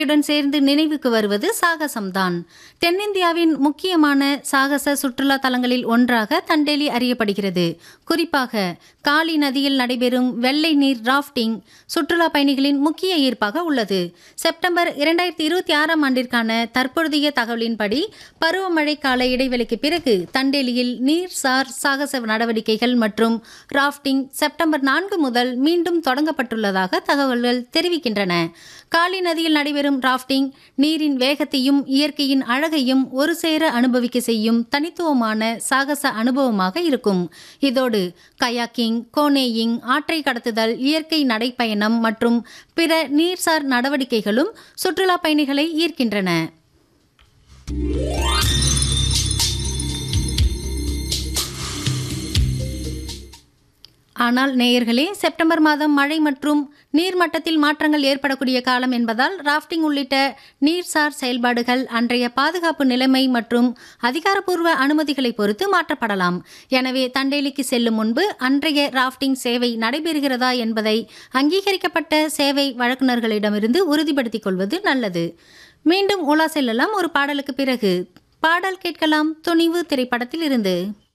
உடன் சேர்ந்து நினைவுக்கு வருவது சாகசம்தான் தென்னிந்தியாவின் முக்கியமான சாகச சுற்றுலா தலங்களில் ஒன்றாக தண்டேலி அறியப்படுகிறது குறிப்பாக காளி நதியில் நடைபெறும் வெள்ளை நீர் ராஃப்டிங் சுற்றுலா பயணிகளின் முக்கிய ஈர்ப்பாக உள்ளது செப்டம்பர் இரண்டாயிரத்தி இருபத்தி ஆறாம் ஆண்டிற்கான தற்பொழுதைய தகவலின்படி பருவமழை கால இடைவெளிக்கு பிறகு தண்டேலியில் நீர்சார் சாகச நடவடிக்கைகள் மற்றும் ராஃப்டிங் செப்டம்பர் நான்கு முதல் மீண்டும் தொடங்கப்பட்டுள்ளதாக தகவல்கள் தெரிவிக்கின்றன காளி நதியில் நடைபெறும் ராஃப்டிங் நீரின் வேகத்தையும் இயற்கையின் அழகையும் ஒரு சேர அனுபவிக்க செய்யும் தனித்துவமான சாகச அனுபவமாக இருக்கும் இதோடு கயாக்கிங் கோனேயிங் ஆற்றை கடத்துதல் இயற்கை நடைப்பயணம் மற்றும் பிற நீர்சார் நடவடிக்கைகளும் சுற்றுலா பயணிகளை ஈர்க்கின்றன ஆனால் நேயர்களே செப்டம்பர் மாதம் மழை மற்றும் நீர்மட்டத்தில் மாற்றங்கள் ஏற்படக்கூடிய காலம் என்பதால் ராஃப்டிங் உள்ளிட்ட நீர்சார் செயல்பாடுகள் அன்றைய பாதுகாப்பு நிலைமை மற்றும் அதிகாரப்பூர்வ அனுமதிகளை பொறுத்து மாற்றப்படலாம் எனவே தண்டேலிக்கு செல்லும் முன்பு அன்றைய ராஃப்டிங் சேவை நடைபெறுகிறதா என்பதை அங்கீகரிக்கப்பட்ட சேவை வழங்குநர்களிடமிருந்து உறுதிப்படுத்திக் கொள்வது நல்லது மீண்டும் உலா செல்லலாம் ஒரு பாடலுக்கு பிறகு பாடல் கேட்கலாம் துணிவு திரைப்படத்தில் இருந்து